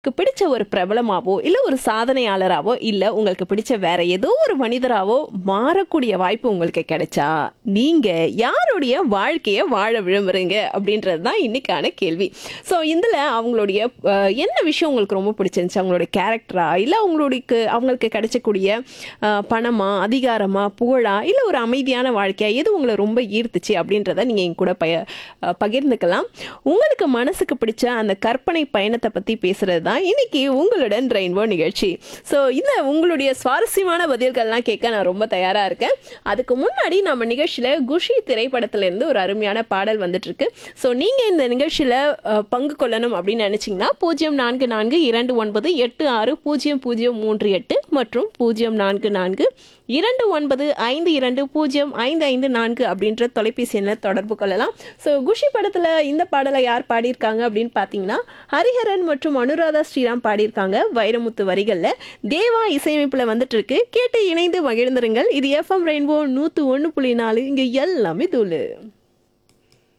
உங்களுக்கு பிடிச்ச ஒரு பிரபலமாவோ இல்ல ஒரு சாதனையாளராவோ இல்ல உங்களுக்கு பிடிச்ச வேற ஏதோ ஒரு மனிதராவோ மாறக்கூடிய வாய்ப்பு உங்களுக்கு கிடைச்சா நீங்க யாருடைய வாழ்க்கைய வாழ விரும்புறீங்க அப்படின்றது தான் இன்னைக்கான கேள்வி ஸோ இதுல அவங்களுடைய அஹ், என்ன விஷயம் உங்களுக்கு ரொம்ப பிடிச்சிருந்துச்சு அவங்களுடைய கேரக்டரா இல்ல அவங்களுக்கு அவங்களுக்கு கிடைச்சக்கூடிய அஹ், பணமா அதிகாரமா புகழா இல்ல ஒரு அமைதியான வாழ்க்கையா எது உங்களை ரொம்ப ஈர்த்துச்சு அப்படின்றத நீங்க என் கூட பய அஹ், பகிர்ந்துக்கலாம் உங்களுக்கு மனசுக்கு பிடிச்ச அந்த கற்பனை பயணத்தை பத்தி பேசுறது தான் இன்னைக்கு உங்களுடன் ரெயின்போ நிகழ்ச்சி ஸோ இந்த உங்களுடைய சுவாரஸ்யமான பதில்கள்லாம் கேட்க நான் ரொம்ப தயாரா இருக்கேன் அதுக்கு முன்னாடி நம்ம நிகழ்ச்சியில குஷி திரைப்படத்துல இருந்து ஒரு அருமையான பாடல் வந்துட்டு இருக்கு ஸோ நீங்க இந்த நிகழ்ச்சியில அஹ், பங்கு கொள்ளணும் அப்படின்னு நினைச்சீங்கன்னா பூஜ்ஜியம் நான்கு நான்கு இரண்டு ஒன்பது எட்டு ஆறு பூஜ்ஜியம் பூஜ்ஜியம் மூன்று எட்டு மற்றும் பூஜ்ஜியம் நான்கு நான்கு இரண்டு ஒன்பது ஐந்து இரண்டு பூஜ்ஜியம் ஐந்து ஐந்து நான்கு அப்படின்ற தொலைபேசி எண்ணில் தொடர்பு கொள்ளலாம் ஸோ குஷி படத்தில் இந்த பாடலை யார் பாடியிருக்காங்க அப்படின்னு பார்த்தீங்கன்னா ஹரிஹரன் மற்றும் அனுராதா ஸ்ரீராம் பாடியிருக்காங்க வைரமுத்து வரிகளில் தேவா இசையமைப்பில் வந்துட்டு இருக்கு கேட்டு இணைந்து மகிழ்ந்திருங்கள் இது எஃப்எம் ரெயின்போ நூற்று ஒன்று புள்ளி நாலு இங்கே எல்லாமே தூளு